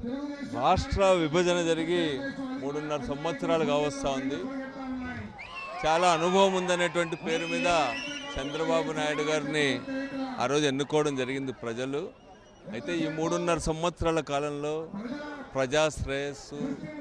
రాష్ట్ర విభజన జరిగి మూడున్నర సంవత్సరాలు కావస్తా ఉంది చాలా అనుభవం ఉందనేటువంటి పేరు మీద చంద్రబాబు నాయుడు గారిని ఆ రోజు ఎన్నుకోవడం జరిగింది ప్రజలు అయితే ఈ మూడున్నర సంవత్సరాల కాలంలో ప్రజా శ్రేయస్సు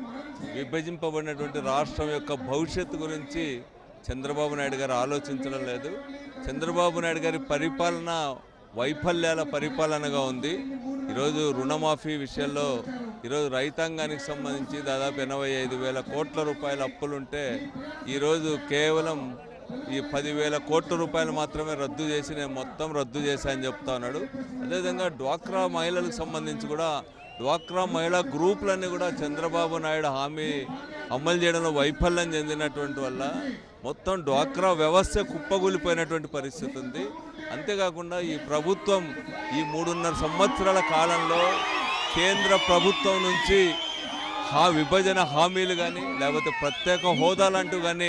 విభజింపబడినటువంటి రాష్ట్రం యొక్క భవిష్యత్తు గురించి చంద్రబాబు నాయుడు గారు ఆలోచించడం లేదు చంద్రబాబు నాయుడు గారి పరిపాలన వైఫల్యాల పరిపాలనగా ఉంది ఈరోజు రుణమాఫీ విషయంలో ఈరోజు రైతాంగానికి సంబంధించి దాదాపు ఎనభై ఐదు వేల కోట్ల రూపాయల అప్పులుంటే ఈరోజు కేవలం ఈ పదివేల కోట్ల రూపాయలు మాత్రమే రద్దు చేసి నేను మొత్తం రద్దు చేశానని చెప్తా ఉన్నాడు అదేవిధంగా డ్వాక్రా మహిళలకు సంబంధించి కూడా డ్వాక్రా మహిళా గ్రూపులన్నీ కూడా చంద్రబాబు నాయుడు హామీ అమలు చేయడంలో వైఫల్యం చెందినటువంటి వల్ల మొత్తం డ్వాక్రా వ్యవస్థ కుప్పగూలిపోయినటువంటి పరిస్థితి ఉంది అంతేకాకుండా ఈ ప్రభుత్వం ఈ మూడున్నర సంవత్సరాల కాలంలో కేంద్ర ప్రభుత్వం నుంచి హా విభజన హామీలు కానీ లేకపోతే ప్రత్యేక హోదా లాంటివి కానీ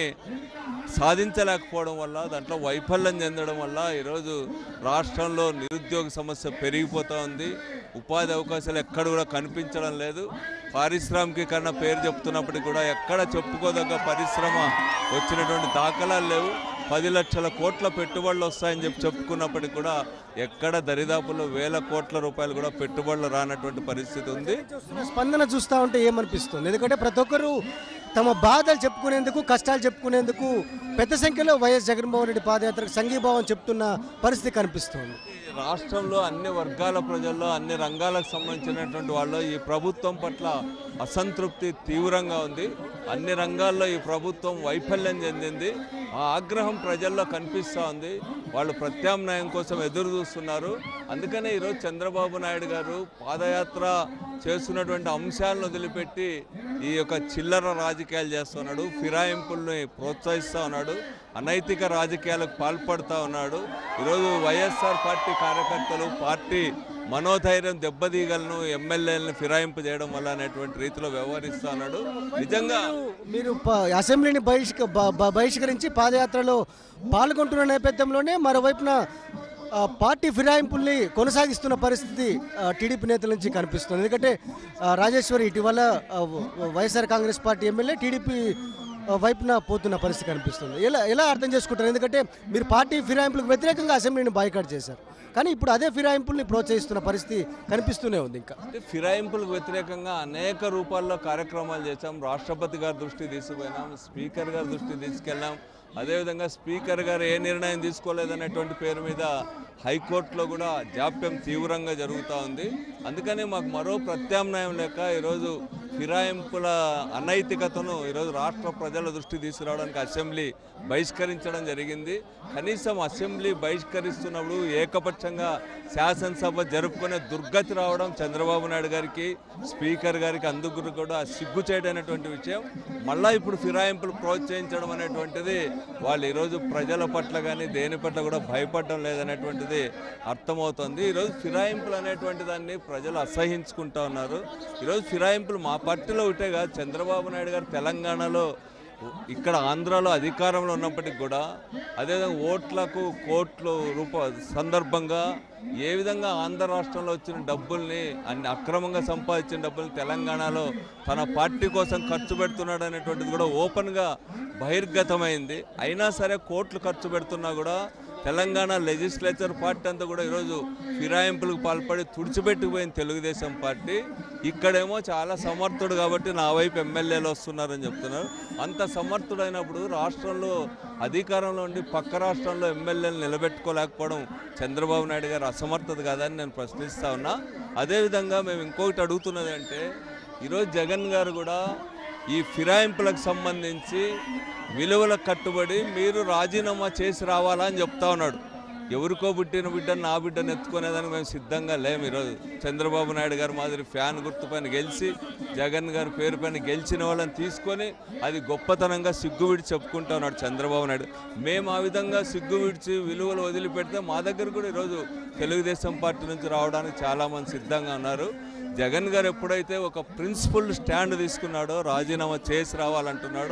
సాధించలేకపోవడం వల్ల దాంట్లో వైఫల్యం చెందడం వల్ల ఈరోజు రాష్ట్రంలో నిరుద్యోగ సమస్య పెరిగిపోతూ ఉంది ఉపాధి అవకాశాలు ఎక్కడ కూడా కనిపించడం లేదు పారిశ్రామికీకరణ పేరు చెప్తున్నప్పటికీ కూడా ఎక్కడ చెప్పుకోదగ్గ పరిశ్రమ వచ్చినటువంటి దాఖలాలు లేవు పది లక్షల కోట్ల పెట్టుబడులు వస్తాయని చెప్పి చెప్పుకున్నప్పటికీ కూడా ఎక్కడ దరిదాపుల్లో వేల కోట్ల రూపాయలు కూడా పెట్టుబడులు రానటువంటి పరిస్థితి ఉంది చూస్తున్న స్పందన చూస్తూ ఉంటే ఏమనిపిస్తుంది ఎందుకంటే ప్రతి ఒక్కరు తమ బాధలు చెప్పుకునేందుకు కష్టాలు చెప్పుకునేందుకు పెద్ద సంఖ్యలో వైఎస్ జగన్మోహన్ రెడ్డి పాదయాత్రకు సంఘీభావం చెప్తున్న పరిస్థితి కనిపిస్తుంది ఈ రాష్ట్రంలో అన్ని వర్గాల ప్రజల్లో అన్ని రంగాలకు సంబంధించినటువంటి వాళ్ళు ఈ ప్రభుత్వం పట్ల అసంతృప్తి తీవ్రంగా ఉంది అన్ని రంగాల్లో ఈ ప్రభుత్వం వైఫల్యం చెందింది ఆ ఆగ్రహం ప్రజల్లో కనిపిస్తూ ఉంది వాళ్ళు ప్రత్యామ్నాయం కోసం ఎదురు చూస్తున్నారు అందుకనే ఈరోజు చంద్రబాబు నాయుడు గారు పాదయాత్ర చేస్తున్నటువంటి అంశాలను వదిలిపెట్టి ఈ యొక్క చిల్లర రాజకీయాలు చేస్తున్నాడు ఫిరాయింపుల్ని ప్రోత్సహిస్తూ ఉన్నాడు అనైతిక రాజకీయాలకు పాల్పడుతూ ఉన్నాడు ఈరోజు వైఎస్ఆర్ పార్టీ కార్యకర్తలు పార్టీ మనోధైర్యం దెబ్బతీగలను ఎమ్మెల్యేలను ఫిరాయింపు చేయడం వల్ల అనేటువంటి రీతిలో వ్యవహరిస్తూ ఉన్నాడు నిజంగా మీరు ప- అసెంబ్లీని బహిష్క బ- బ- బహిష్కరించి పాదయాత్రలో పాల్గొంటున్న నేపథ్యంలోనే మరోవైపున ఆ, పార్టీ ఫిరాయింపుల్ని కొనసాగిస్తున్న పరిస్థితి ఆ, టీడీపీ నేతల నుంచి కనిపిస్తుంది ఎందుకంటే ఆ, రాజేశ్వరి ఇటీవల ఆ, వ- YSR Congress party MLA TDP ఆ, వైపున పోతున్న పరిస్థితి కనిపిస్తుంది ఎలా ఎలా అర్థం చేసుకుంటారు ఎందుకంటే మీరు పార్టీ ఫిరాయింపులకు వ్యతిరేకంగా అసెంబ్లీని బాయ్కాట్ చేశారు కానీ ఇప్పుడు అదే ఫిరాయింపుల్ని ప్రోత్సహిస్తున్న పరిస్థితి కనిపిస్తూనే ఉంది ఇంకా అంటే ఫిరాయింపులకు వ్యతిరేకంగా అనేక రూపాల్లో కార్యక్రమాలు చేశాం రాష్ట్రపతి గారి దృష్టి తీసుకుపోయినాం స్పీకర్ గారి దృష్టి తీసుకెళ్ళాం అదేవిధంగా స్పీకర్ గారు ఏ నిర్ణయం తీసుకోలేదనేటువంటి పేరు మీద హైకోర్టులో కూడా జాప్యం తీవ్రంగా జరుగుతూ ఉంది అందుకని మాకు మరో ప్రత్యామ్నాయం లేక ఈరోజు ఫిరాయింపుల అనైతికతను ఈరోజు రాష్ట్ర ప్రజల దృష్టి తీసుకురావడానికి అసెంబ్లీ బహిష్కరించడం జరిగింది కనీసం అసెంబ్లీ బహిష్కరిస్తున్నప్పుడు ఏకపక్షంగా శాసనసభ జరుపుకునే దుర్గతి రావడం చంద్రబాబు నాయుడు గారికి స్పీకర్ గారికి అందుకు కూడా సిగ్గుచేటైనటువంటి విషయం మళ్ళా ఇప్పుడు ఫిరాయింపులు ప్రోత్సహించడం అనేటువంటిది వాళ్ళు ఈరోజు ప్రజల పట్ల కానీ దేని పట్ల కూడా భయపడడం లేదనేటువంటిది అర్థమవుతుంది ఈరోజు ఫిరాయింపులు అనేటువంటి దాన్ని ప్రజలు అసహించుకుంటా ఉన్నారు ఈరోజు ఫిరాయింపులు మా పార్టీలో ఒకటే కాదు చంద్రబాబు నాయుడు గారు తెలంగాణలో ఇక్కడ ఆంధ్రాలో అధికారంలో ఉన్నప్పటికి కూడా అదేవిధంగా ఓట్లకు కోట్లు రూప సందర్భంగా ఏ విధంగా ఆంధ్ర రాష్ట్రంలో వచ్చిన డబ్బుల్ని అన్ని అక్రమంగా సంపాదించిన డబ్బుల్ని తెలంగాణలో తన పార్టీ కోసం ఖర్చు పెడుతున్నాడు అనేటువంటిది కూడా ఓపెన్గా బహిర్గతమైంది అయినా సరే కోట్లు ఖర్చు పెడుతున్నా కూడా తెలంగాణ లెజిస్లేచర్ పార్టీ అంతా కూడా ఈరోజు ఫిరాయింపులకు పాల్పడి తుడిచిపెట్టుకుపోయింది తెలుగుదేశం పార్టీ ఇక్కడేమో చాలా సమర్థుడు కాబట్టి నా వైపు ఎమ్మెల్యేలు వస్తున్నారని చెప్తున్నారు అంత సమర్థుడైనప్పుడు రాష్ట్రంలో అధికారంలో ఉండి పక్క రాష్ట్రంలో ఎమ్మెల్యేలు నిలబెట్టుకోలేకపోవడం చంద్రబాబు నాయుడు గారు అసమర్థత కాదని నేను ప్రశ్నిస్తా ఉన్నా అదేవిధంగా మేము ఇంకొకటి అడుగుతున్నది అంటే ఈరోజు జగన్ గారు కూడా ఈ ఫిరాయింపులకు సంబంధించి విలువలకు కట్టుబడి మీరు రాజీనామా చేసి రావాలా అని చెప్తా ఉన్నాడు ఎవరికో పుట్టిన బిడ్డను నా బిడ్డను ఎత్తుకునేదానికి మేము సిద్ధంగా లేము ఈరోజు చంద్రబాబు నాయుడు గారు మాదిరి ఫ్యాన్ గుర్తు పైన గెలిచి జగన్ గారి పేరు పైన గెలిచిన వాళ్ళని తీసుకొని అది గొప్పతనంగా సిగ్గు విడిచి చెప్పుకుంటా ఉన్నాడు చంద్రబాబు నాయుడు మేము ఆ విధంగా సిగ్గు విడిచి విలువలు వదిలిపెడితే మా దగ్గర కూడా ఈరోజు తెలుగుదేశం పార్టీ నుంచి రావడానికి చాలామంది సిద్ధంగా ఉన్నారు జగన్ గారు ఎప్పుడైతే ఒక ప్రిన్సిపల్ స్టాండ్ తీసుకున్నాడో రాజీనామా చేసి రావాలంటున్నాడో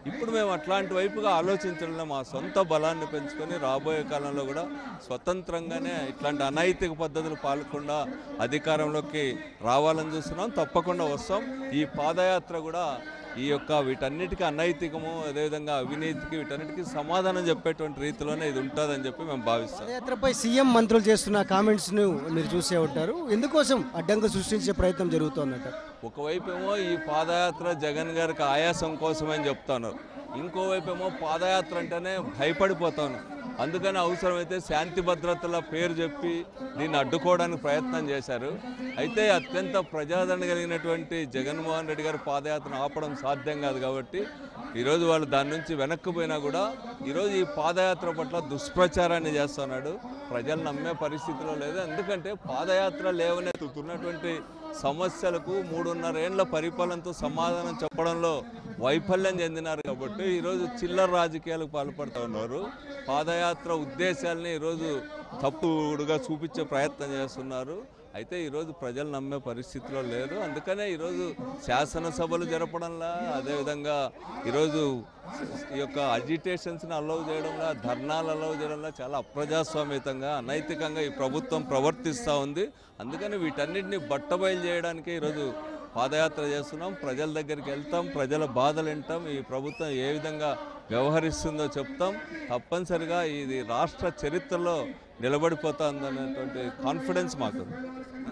ఇప్పుడు మేము అట్లాంటి వైపుగా ఆలోచించడంలో మా సొంత బలాన్ని పెంచుకొని రాబోయే కాలంలో కూడా స్వతంత్రంగానే ఇట్లాంటి అనైతిక పద్ధతులు పాల్గొకుండా అధికారంలోకి రావాలని చూస్తున్నాం తప్పకుండా వస్తాం ఈ పాదయాత్ర కూడా ఈ యొక్క వీటన్నిటికీ అనైతికము అదేవిధంగా అవినీతికి వీటన్నిటికీ సమాధానం చెప్పేటువంటి రీతిలోనే ఇది ఉంటుందని చెప్పి మేము భావిస్తాం పాదయాత్రపై సీఎం మంత్రులు చేస్తున్న కామెంట్స్ ను మీరు చూసే ఉంటారు ఎందుకోసం అడ్డంగా సృష్టించే ప్రయత్నం జరుగుతోందట ఒకవైపు ఏమో ఈ పాదయాత్ర జగన్ గారికి ఆయాసం కోసమని చెప్తాను ఇంకోవైపు ఏమో పాదయాత్ర అంటేనే భయపడిపోతాను అందుకని అవసరమైతే శాంతి భద్రతల పేరు చెప్పి దీన్ని అడ్డుకోవడానికి ప్రయత్నం చేశారు అయితే అత్యంత ప్రజాదరణ కలిగినటువంటి జగన్మోహన్ రెడ్డి గారి పాదయాత్రను ఆపడం సాధ్యం కాదు కాబట్టి ఈరోజు వాళ్ళు దాని నుంచి వెనక్కి పోయినా కూడా ఈరోజు ఈ పాదయాత్ర పట్ల దుష్ప్రచారాన్ని చేస్తున్నాడు ప్రజలు నమ్మే పరిస్థితిలో లేదు ఎందుకంటే పాదయాత్ర లేవనెత్తుతున్నటువంటి సమస్యలకు మూడున్నర ఏండ్ల పరిపాలనతో సమాధానం చెప్పడంలో వైఫల్యం చెందినారు కాబట్టి ఈరోజు చిల్లర రాజకీయాలకు పాల్పడుతూ ఉన్నారు పాదయాత్ర ఉద్దేశాలని ఈరోజు తప్పుడుగా చూపించే ప్రయత్నం చేస్తున్నారు అయితే ఈరోజు ప్రజలు నమ్మే పరిస్థితిలో లేరు అందుకనే ఈరోజు శాసనసభలు జరపడంలా అదేవిధంగా ఈరోజు ఈ యొక్క అజిటేషన్స్ని అలౌ చేయడంలో ధర్నాలు అలౌ చేయడంలో చాలా అప్రజాస్వామ్యతంగా అనైతికంగా ఈ ప్రభుత్వం ప్రవర్తిస్తూ ఉంది అందుకని వీటన్నిటిని బట్టబయలు చేయడానికే ఈరోజు పాదయాత్ర చేస్తున్నాం ప్రజల దగ్గరికి వెళ్తాం ప్రజల బాధలు వింటాం ఈ ప్రభుత్వం ఏ విధంగా వ్యవహరిస్తుందో చెప్తాం తప్పనిసరిగా ఇది రాష్ట్ర చరిత్రలో నిలబడిపోతుందనేటువంటి కాన్ఫిడెన్స్ మాకు